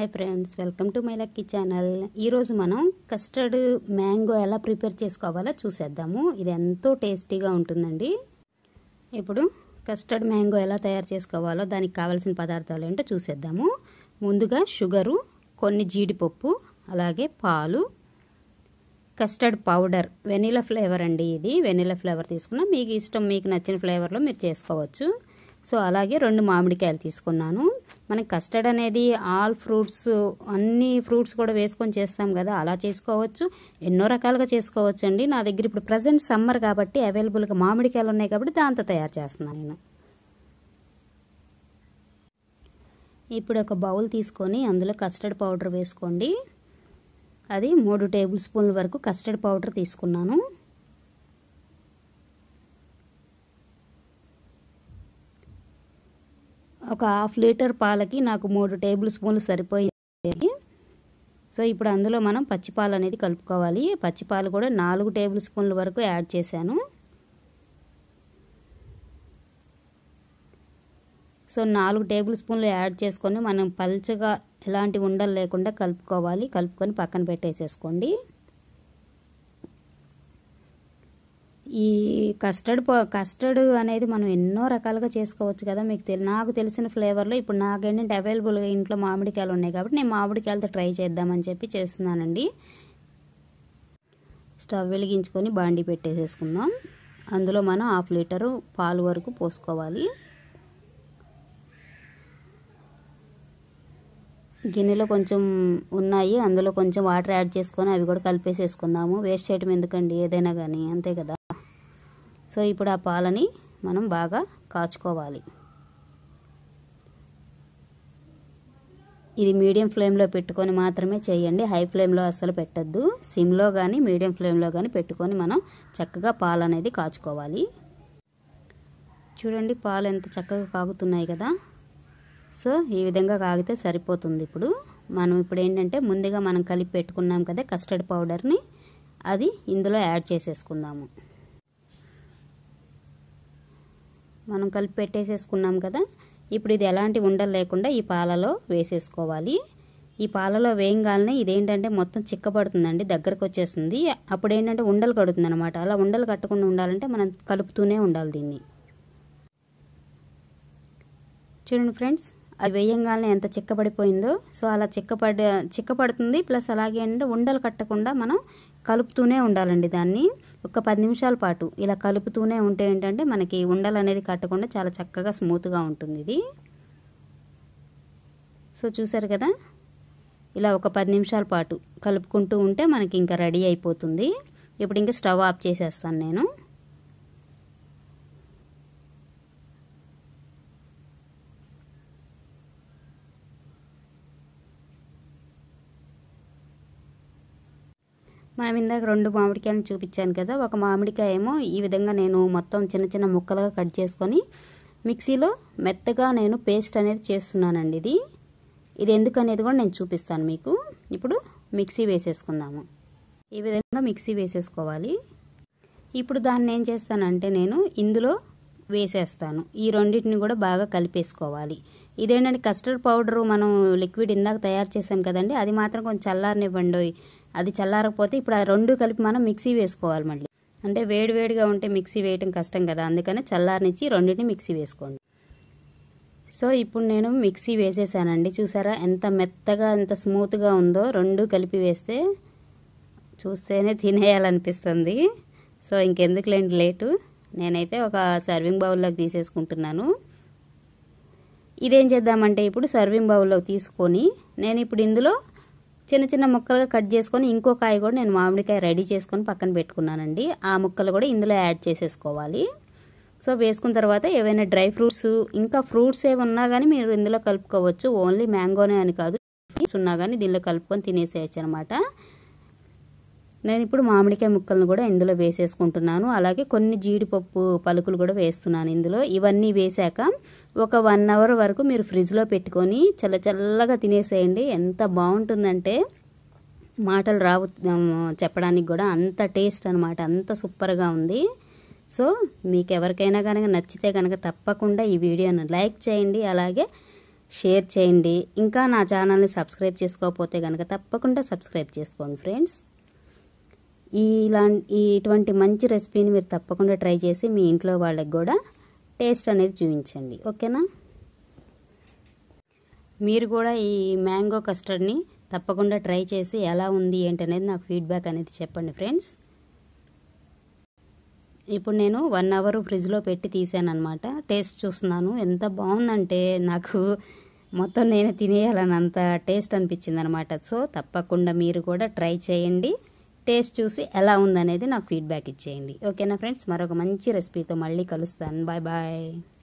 hi friends welcome to my lucky channel ఈరోజు మనం custard mango ఎలా ప్రిపేర్ చేసుకోవాలో చూసేద్దాము ఇది ఎంతో టేస్టీగా ఉంటుందండి ఇప్పుడు కస్టర్డ్ మ్యాంగో ఎలా తయారు చేసుకోవాలో దానికి కావాల్సిన పదార్థాలు ఏంటో చూసేద్దాము ముందుగా షుగరు కొన్ని జీడిపప్పు అలాగే పాలు కస్టర్డ్ పౌడర్ వెనీలా ఫ్లేవర్ అండి ఇది వెనీలా ఫ్లేవర్ తీసుకున్నా మీకు ఇష్టం మీకు నచ్చిన ఫ్లేవర్లో మీరు చేసుకోవచ్చు సో అలాగే రెండు మామిడికాయలు తీసుకున్నాను మనకి కస్టర్డ్ అనేది ఆల్ ఫ్రూట్స్ అన్ని ఫ్రూట్స్ కూడా వేసుకొని చేస్తాం కదా అలా చేసుకోవచ్చు ఎన్నో రకాలుగా చేసుకోవచ్చు అండి నా దగ్గర ఇప్పుడు ప్రజెంట్ సమ్మర్ కాబట్టి అవైలబుల్గా మామిడికాయలు ఉన్నాయి కాబట్టి దాంతో తయారు చేస్తున్నాను నేను ఇప్పుడు ఒక బౌల్ తీసుకొని అందులో కస్టర్డ్ పౌడర్ వేసుకోండి అది మూడు టేబుల్ స్పూన్ల వరకు కస్టర్డ్ పౌడర్ తీసుకున్నాను ఒక హాఫ్ లీటర్ పాలకి నాకు మూడు టేబుల్ స్పూన్లు సరిపోయింది సో ఇప్పుడు అందులో మనం పచ్చిపాలు అనేది కలుపుకోవాలి పచ్చిపాలు కూడా నాలుగు టేబుల్ స్పూన్ల వరకు యాడ్ చేశాను సో నాలుగు టేబుల్ స్పూన్లు యాడ్ చేసుకొని మనం పల్చగా ఎలాంటి ఉండలు లేకుండా కలుపుకోవాలి కలుపుకొని పక్కన పెట్టేసేసుకోండి ఈ కస్టర్డ్ కస్టర్డ్ అనేది మనం ఎన్నో రకాలుగా చేసుకోవచ్చు కదా మీకు తెలి నాకు తెలిసిన ఫ్లేవర్లో ఇప్పుడు నాకేంటంటే అవైలబుల్గా ఇంట్లో మామిడికాయలు ఉన్నాయి కాబట్టి నేను మామిడికాయలతో ట్రై చేద్దామని చెప్పి చేస్తున్నానండి స్టవ్ వెలిగించుకొని బాండి పెట్టేసేసుకుందాం అందులో మనం హాఫ్ లీటరు పాలు వరకు పోసుకోవాలి గిన్నెలో కొంచెం ఉన్నాయి అందులో కొంచెం వాటర్ యాడ్ చేసుకొని అవి కూడా కలిపేసేసుకుందాము వేస్ట్ చేయడం ఎందుకండి ఏదైనా కానీ అంతే కదా సో ఇప్పుడు ఆ పాలని మనం బాగా కాచుకోవాలి ఇది మీడియం ఫ్లేమ్లో పెట్టుకొని మాత్రమే చేయండి హై ఫ్లేమ్లో అస్సలు పెట్టద్దు సిమ్లో కానీ మీడియం ఫ్లేమ్లో కానీ పెట్టుకొని మనం చక్కగా పాలు అనేది కాచుకోవాలి చూడండి పాలు ఎంత చక్కగా కాగుతున్నాయి కదా సో ఈ విధంగా కాగితే సరిపోతుంది ఇప్పుడు మనం ఇప్పుడు ఏంటంటే ముందుగా మనం కలిపి పెట్టుకున్నాం కదా కస్టర్డ్ పౌడర్ని అది ఇందులో యాడ్ చేసేసుకుందాము మనం కలిపి పెట్టేసేసుకున్నాం కదా ఇప్పుడు ఇది ఎలాంటి ఉండలు లేకుండా ఈ పాలలో వేసేసుకోవాలి ఈ పాలలో వేయంగానే ఇదేంటంటే మొత్తం చిక్కబడుతుందండి దగ్గరకు వచ్చేస్తుంది అప్పుడు ఏంటంటే ఉండలు కడుతుంది అనమాట అలా ఉండలు కట్టకుండా ఉండాలంటే మనం కలుపుతూనే ఉండాలి దీన్ని చూడండి ఫ్రెండ్స్ అది వేయంగానే ఎంత చిక్కబడిపోయిందో సో అలా చిక్కపడ చిక్కపడుతుంది ప్లస్ అలాగే అంటే ఉండలు కట్టకుండా మనం కలుపుతూనే ఉండాలండి దాన్ని ఒక పది నిమిషాల పాటు ఇలా కలుపుతూనే ఉంటే ఏంటంటే మనకి ఉండలు అనేది కట్టకుండా చాలా చక్కగా స్మూత్గా ఉంటుంది ఇది సో చూసారు కదా ఇలా ఒక పది నిమిషాల పాటు కలుపుకుంటూ ఉంటే మనకి ఇంకా రెడీ అయిపోతుంది ఇప్పుడు ఇంకా స్టవ్ ఆఫ్ చేసేస్తాను నేను మనం ఇందాక రెండు మామిడికాయలను చూపించాను కదా ఒక మామిడికాయ ఏమో ఈ విధంగా నేను మొత్తం చిన్న చిన్న ముక్కలుగా కట్ చేసుకొని మిక్సీలో మెత్తగా నేను పేస్ట్ అనేది చేస్తున్నానండి ఇది ఇది ఎందుకు అనేది కూడా నేను చూపిస్తాను మీకు ఇప్పుడు మిక్సీ వేసేసుకుందాము ఈ విధంగా మిక్సీ వేసేసుకోవాలి ఇప్పుడు దాన్ని ఏం చేస్తానంటే నేను ఇందులో వేసేస్తాను ఈ రెండింటిని కూడా బాగా కలిపేసుకోవాలి ఇదేంటంటే కస్టర్డ్ పౌడర్ మనం లిక్విడ్ ఇందాక తయారు చేసాం కదండి అది మాత్రం కొంచెం చల్లారనివ్వండి అది చల్లారకపోతే ఇప్పుడు ఆ రెండు కలిపి మనం మిక్సీ వేసుకోవాలి మళ్ళీ అంటే వేడి వేడిగా ఉంటే మిక్సీ వేయటం కష్టం కదా అందుకని చల్లారనిచ్చి రెండింటిని మిక్సీ వేసుకోండి సో ఇప్పుడు నేను మిక్సీ వేసేసానండి చూసారా ఎంత మెత్తగా ఎంత స్మూత్గా ఉందో రెండు కలిపి వేస్తే చూస్తేనే తినేయాలనిపిస్తుంది సో ఇంకెందుకులేండి లేటు నేనైతే ఒక సర్వింగ్ బౌల్లోకి తీసేసుకుంటున్నాను ఇదేం చేద్దామంటే ఇప్పుడు సర్వింగ్ బౌల్లోకి తీసుకొని నేను ఇప్పుడు ఇందులో చిన్న చిన్న ముక్కలుగా కట్ చేసుకొని ఇంకో కాయ కూడా నేను మామిడికాయ రెడీ చేసుకొని పక్కన పెట్టుకున్నానండి ఆ ముక్కలు కూడా ఇందులో యాడ్ చేసేసుకోవాలి సో వేసుకున్న తర్వాత ఏవైనా డ్రై ఫ్రూట్స్ ఇంకా ఫ్రూట్స్ ఏవి ఉన్నా కానీ మీరు ఇందులో కలుపుకోవచ్చు ఓన్లీ మ్యాంగోనే అని కాదు ఉన్నా కానీ దీనిలో కలుపుకొని తినేసేయచ్చు అనమాట నేను ఇప్పుడు మామిడికాయ ముక్కలను కూడా ఇందులో వేసేసుకుంటున్నాను అలాగే కొన్ని జీడిపప్పు పలుకులు కూడా వేస్తున్నాను ఇందులో ఇవన్నీ వేశాక ఒక వన్ అవర్ వరకు మీరు ఫ్రిడ్జ్లో పెట్టుకొని చల్ల చల్లగా తినేసేయండి ఎంత బాగుంటుందంటే మాటలు రావు చెప్పడానికి కూడా అంత టేస్ట్ అనమాట అంత సూపర్గా ఉంది సో మీకు ఎవరికైనా కనుక నచ్చితే కనుక తప్పకుండా ఈ వీడియోను లైక్ చేయండి అలాగే షేర్ చేయండి ఇంకా నా ఛానల్ని సబ్స్క్రైబ్ చేసుకోకపోతే కనుక తప్పకుండా సబ్స్క్రైబ్ చేసుకోండి ఫ్రెండ్స్ ఇలాంటి ఇటువంటి మంచి రెసిపీని మీరు తప్పకుండా ట్రై చేసి మీ ఇంట్లో వాళ్ళకి కూడా టేస్ట్ అనేది చూపించండి ఓకేనా మీరు కూడా ఈ మ్యాంగో కస్టర్డ్ని తప్పకుండా ట్రై చేసి ఎలా ఉంది ఏంటి అనేది నాకు ఫీడ్బ్యాక్ అనేది చెప్పండి ఫ్రెండ్స్ ఇప్పుడు నేను వన్ అవర్ ఫ్రిడ్జ్లో పెట్టి తీసాను అనమాట టేస్ట్ చూస్తున్నాను ఎంత బాగుందంటే నాకు మొత్తం నేను తినేయాలని అంత టేస్ట్ అనిపించింది అనమాట సో తప్పకుండా మీరు కూడా ట్రై చేయండి టేస్ట్ చూసి ఎలా ఉందనేది నాకు ఫీడ్బ్యాక్ ఇచ్చేయండి ఓకేనా ఫ్రెండ్స్ మరొక మంచి రెసిపీతో మళ్ళీ కలుస్తాను బాయ్ బాయ్